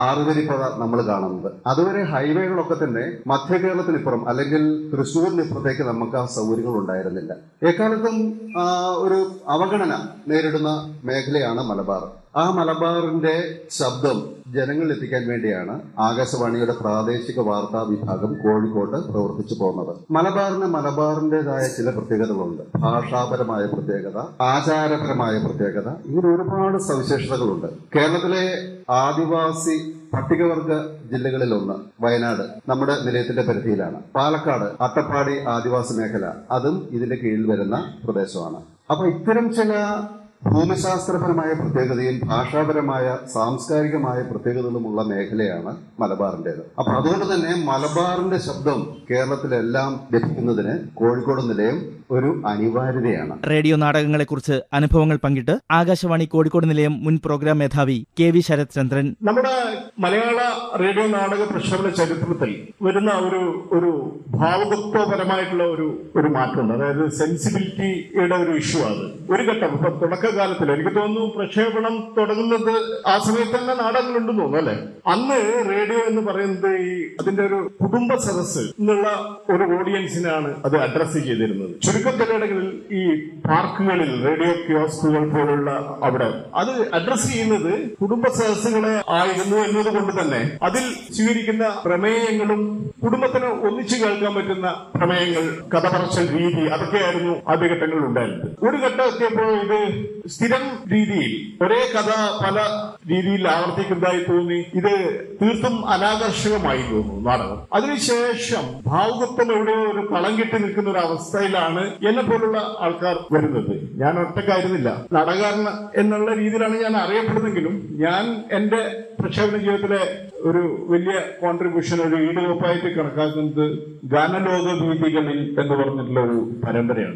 ആറുവരിപ്പത നമ്മൾ കാണുന്നത് അതുവരെ ഹൈവേകളൊക്കെ തന്നെ മധ്യ കേരളത്തിനിപ്പുറം അല്ലെങ്കിൽ തൃശ്ശൂരിനിപ്പുറത്തേക്ക് നമുക്ക് ആ സൗകര്യങ്ങൾ ഉണ്ടായിരുന്നില്ല എക്കാലത്തും ആ, ഒരു അവഗണന നേരിടുന്ന മേഖലയാണ് മലബാർ ആ മലബാറിന്റെ ശബ്ദം ജനങ്ങളിൽ എത്തിക്കാൻ വേണ്ടിയാണ് ആകാശവാണിയുടെ പ്രാദേശിക വാർത്താ വിഭാഗം കോഴിക്കോട്ട് പ്രവർത്തിച്ചു പോകുന്നത് മലബാറിന് മലബാറിന്റേതായ ചില പ്രത്യേകതകളുണ്ട് ഭാഷാപരമായ പ്രത്യേകത ആചാരപരമായ പ്രത്യേകത ഇങ്ങനെ ഒരുപാട് സവിശേഷതകളുണ്ട് കേരളത്തിലെ ആദിവാസി പട്ടികവർഗ ജില്ലകളിൽ ഒന്ന് വയനാട് നമ്മുടെ നിലയത്തിന്റെ പരിധിയിലാണ് പാലക്കാട് അട്ടപ്പാടി ആദിവാസി മേഖല അതും ഇതിന്റെ കീഴിൽ വരുന്ന പ്രദേശമാണ് അപ്പൊ ഇത്തരം ചില ഭൂമിശാസ്ത്രപരമായ പ്രത്യേകതയും ഭാഷാപരമായ സാംസ്കാരികമായ പ്രത്യേകതകളുമുള്ള മേഖലയാണ് മലബാറിന്റേത് അപ്പൊ അതുകൊണ്ട് തന്നെ മലബാറിന്റെ ശബ്ദം കേരളത്തിലെല്ലാം ലഭിക്കുന്നതിന് കോഴിക്കോട് നിലയം ഒരു അനിവാര്യതയാണ് റേഡിയോ നാടകങ്ങളെക്കുറിച്ച് അനുഭവങ്ങൾ പങ്കിട്ട് ആകാശവാണി കോഴിക്കോട് നിലയം മുൻ പ്രോഗ്രാം മേധാവി കെ വി ശരത് ചന്ദ്രൻ നമ്മുടെ മലയാള റേഡിയോ നാടക പ്രക്ഷേപണ ചരിത്രത്തിൽ വരുന്ന ഒരു ഒരു ഭാവകത്വപരമായിട്ടുള്ള ഒരു ഒരു മാറ്റമുണ്ട് അതായത് സെൻസിബിലിറ്റിയുടെ ഒരു ഇഷ്യൂ അത് ഒരു ഘട്ടം ഇപ്പൊ തുടക്കകാലത്തിൽ എനിക്ക് തോന്നുന്നു പ്രക്ഷേപണം തുടങ്ങുന്നത് ആ സമയത്ത് തന്നെ നാടകങ്ങളുണ്ടെന്ന് തോന്നുന്നു അല്ലെ അന്ന് റേഡിയോ എന്ന് പറയുന്നത് ഈ അതിന്റെ ഒരു കുടുംബ സദസ്സ് എന്നുള്ള ഒരു ഓഡിയൻസിനാണ് അത് അഡ്രസ് ചെയ്തിരുന്നത് ചുരുക്കത്തിലിടങ്ങളിൽ ഈ പാർക്കുകളിൽ റേഡിയോ കിയോസ്കുകൾ പോലുള്ള അവിടെ അത് അഡ്രസ് ചെയ്യുന്നത് കുടുംബ സദസ്സുകളെ ആയിരുന്നു എന്നതുകൊണ്ട് തന്നെ അതിൽ സ്വീകരിക്കുന്ന പ്രമേയങ്ങളും കുടുംബത്തിന് ഒന്നിച്ചു കേൾക്കാൻ പറ്റുന്ന പ്രമേയങ്ങൾ കഥ പറച്ചൽ രീതി അതൊക്കെയായിരുന്നു ആദ്യഘട്ടങ്ങളിൽ ഉണ്ടായിരുന്നത് ഒരു ഘട്ടം എത്തിയപ്പോൾ ഇത് സ്ഥിരം രീതിയിൽ ഒരേ കഥ പല രീതിയിൽ ആവർത്തിക്കുന്നതായി തോന്നി ഇത് തീർത്തും അനാകർഷകമായി തോന്നുന്നു നാടകം അതിനുശേഷം ഭാവുകത്വം എവിടെയോ ഒരു കളം കെട്ടി നിൽക്കുന്ന ഒരു അവസ്ഥയിലാണ് എന്നെ പോലുള്ള ആൾക്കാർ വരുന്നത് ഞാൻ ഒറ്റക്കായിരുന്നില്ല നാടകകാരൻ എന്നുള്ള രീതിയിലാണ് ഞാൻ അറിയപ്പെടുന്നെങ്കിലും ഞാൻ എന്റെ പ്രക്ഷേപണ ജീവിതത്തിലെ ഒരു വലിയ കോൺട്രിബ്യൂഷൻ ഒരു ഈടുവപ്പായിട്ട് കണക്കാക്കുന്നത് ഗാനലോക വീതികളിൽ എന്ന് പറഞ്ഞിട്ടുള്ള ഒരു പരമ്പരയാണ്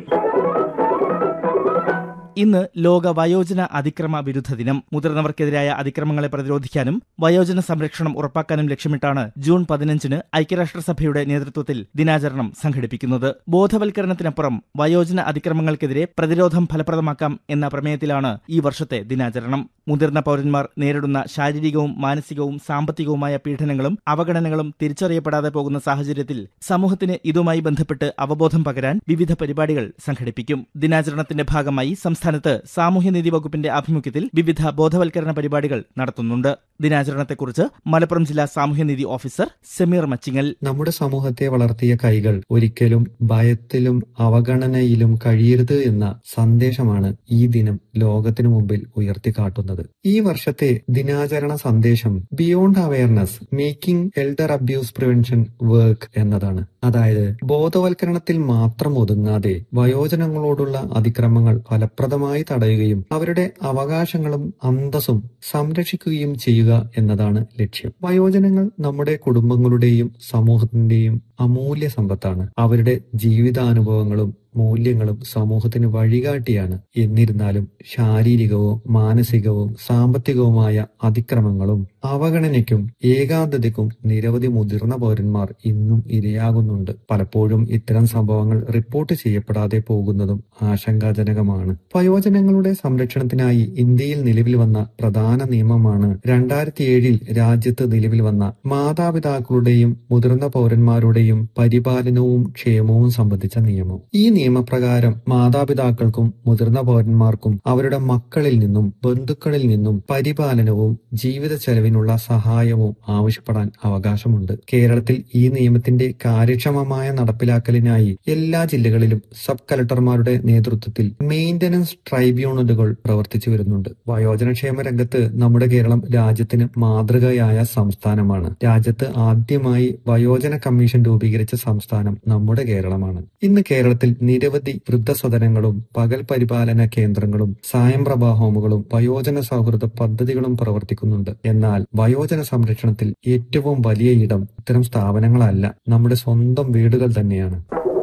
ഇന്ന് ലോക വയോജന അതിക്രമ വിരുദ്ധ ദിനം മുതിർന്നവർക്കെതിരായ അതിക്രമങ്ങളെ പ്രതിരോധിക്കാനും വയോജന സംരക്ഷണം ഉറപ്പാക്കാനും ലക്ഷ്യമിട്ടാണ് ജൂൺ പതിനഞ്ചിന് ഐക്യരാഷ്ട്രസഭയുടെ നേതൃത്വത്തിൽ ദിനാചരണം സംഘടിപ്പിക്കുന്നത് ബോധവൽക്കരണത്തിനപ്പുറം വയോജന അതിക്രമങ്ങൾക്കെതിരെ പ്രതിരോധം ഫലപ്രദമാക്കാം എന്ന പ്രമേയത്തിലാണ് ഈ വർഷത്തെ ദിനാചരണം മുതിർന്ന പൗരന്മാർ നേരിടുന്ന ശാരീരികവും മാനസികവും സാമ്പത്തികവുമായ പീഡനങ്ങളും അവഗണനകളും തിരിച്ചറിയപ്പെടാതെ പോകുന്ന സാഹചര്യത്തിൽ സമൂഹത്തിന് ഇതുമായി ബന്ധപ്പെട്ട് അവബോധം പകരാൻ വിവിധ പരിപാടികൾ സംഘടിപ്പിക്കും ദിനാചരണത്തിന്റെ ഭാഗമായി സംസ്ഥാനത്ത് സാമൂഹ്യനീതി വകുപ്പിന്റെ ആഭിമുഖ്യത്തിൽ വിവിധ ബോധവൽക്കരണ പരിപാടികൾ നടത്തുന്നുണ്ട് ദിനാചരണത്തെക്കുറിച്ച് മലപ്പുറം ജില്ലാ സാമൂഹ്യനീതി ഓഫീസർ സമീർ മച്ചിങ്ങൽ നമ്മുടെ സമൂഹത്തെ വളർത്തിയ കൈകൾ ഒരിക്കലും ഭയത്തിലും അവഗണനയിലും കഴിയരുത് എന്ന സന്ദേശമാണ് ഈ ദിനം ലോകത്തിനു മുമ്പിൽ ഉയർത്തിക്കാട്ടുന്നത് ഈ വർഷത്തെ ദിനാചരണ സന്ദേശം beyond awareness making elder abuse prevention work എന്നതാണ് അതായത് ബോധവൽക്കരണത്തിൽ മാത്രം ഒതുങ്ങാതെ വയോജനങ്ങളോടുള്ള അതിക്രമങ്ങൾ ഫലപ്രദമായി തടയുകയും അവരുടെ അവകാശങ്ങളും അന്തസ്സും സംരക്ഷിക്കുകയും ചെയ്യുക എന്നതാണ് ലക്ഷ്യം വയോജനങ്ങൾ നമ്മുടെ കുടുംബങ്ങളുടെയും സമൂഹത്തിന്റെയും അമൂല്യ സമ്പത്താണ് അവരുടെ ജീവിതാനുഭവങ്ങളും മൂല്യങ്ങളും സമൂഹത്തിന് വഴികാട്ടിയാണ് എന്നിരുന്നാലും ശാരീരികവും മാനസികവും സാമ്പത്തികവുമായ അതിക്രമങ്ങളും അവഗണനയ്ക്കും ഏകാന്തതയ്ക്കും നിരവധി മുതിർന്ന പൗരന്മാർ ഇന്നും ഇരയാകുന്നുണ്ട് പലപ്പോഴും ഇത്തരം സംഭവങ്ങൾ റിപ്പോർട്ട് ചെയ്യപ്പെടാതെ പോകുന്നതും ആശങ്കാജനകമാണ് വയോജനങ്ങളുടെ സംരക്ഷണത്തിനായി ഇന്ത്യയിൽ നിലവിൽ വന്ന പ്രധാന നിയമമാണ് രണ്ടായിരത്തി ഏഴിൽ രാജ്യത്ത് നിലവിൽ വന്ന മാതാപിതാക്കളുടെയും മുതിർന്ന പൗരന്മാരുടെയും പരിപാലനവും ക്ഷേമവും സംബന്ധിച്ച നിയമം ഈ നിയമപ്രകാരം മാതാപിതാക്കൾക്കും മുതിർന്ന പൗരന്മാർക്കും അവരുടെ മക്കളിൽ നിന്നും ബന്ധുക്കളിൽ നിന്നും പരിപാലനവും ജീവിത ചെലവിനുള്ള സഹായവും ആവശ്യപ്പെടാൻ അവകാശമുണ്ട് കേരളത്തിൽ ഈ നിയമത്തിന്റെ കാര്യക്ഷമമായ നടപ്പിലാക്കലിനായി എല്ലാ ജില്ലകളിലും സബ് കലക്ടർമാരുടെ നേതൃത്വത്തിൽ മെയിന്റനൻസ് ട്രൈബ്യൂണലുകൾ പ്രവർത്തിച്ചു വരുന്നുണ്ട് വയോജനക്ഷേമ രംഗത്ത് നമ്മുടെ കേരളം രാജ്യത്തിന് മാതൃകയായ സംസ്ഥാനമാണ് രാജ്യത്ത് ആദ്യമായി വയോജന കമ്മീഷൻ രൂപീകരിച്ച സംസ്ഥാനം നമ്മുടെ കേരളമാണ് ഇന്ന് കേരളത്തിൽ നിരവധി വൃദ്ധസദനങ്ങളും പകൽ പരിപാലന കേന്ദ്രങ്ങളും സായംപ്രഭ ഹോമുകളും വയോജന സൗഹൃദ പദ്ധതികളും പ്രവർത്തിക്കുന്നുണ്ട് എന്നാൽ വയോജന സംരക്ഷണത്തിൽ ഏറ്റവും വലിയ ഇടം ഇത്തരം സ്ഥാപനങ്ങളല്ല നമ്മുടെ സ്വന്തം വീടുകൾ തന്നെയാണ്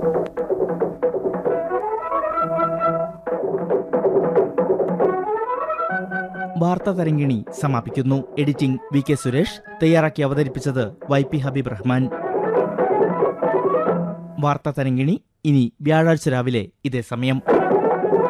വാർത്താ തരങ്കിണി സമാപിക്കുന്നു എഡിറ്റിംഗ് വി കെ സുരേഷ് തയ്യാറാക്കി അവതരിപ്പിച്ചത് വൈ പി ഹബീബ് റഹ്മാൻ വാർത്താ തരങ്കിണി ഇനി വ്യാഴാഴ്ച രാവിലെ ഇതേ സമയം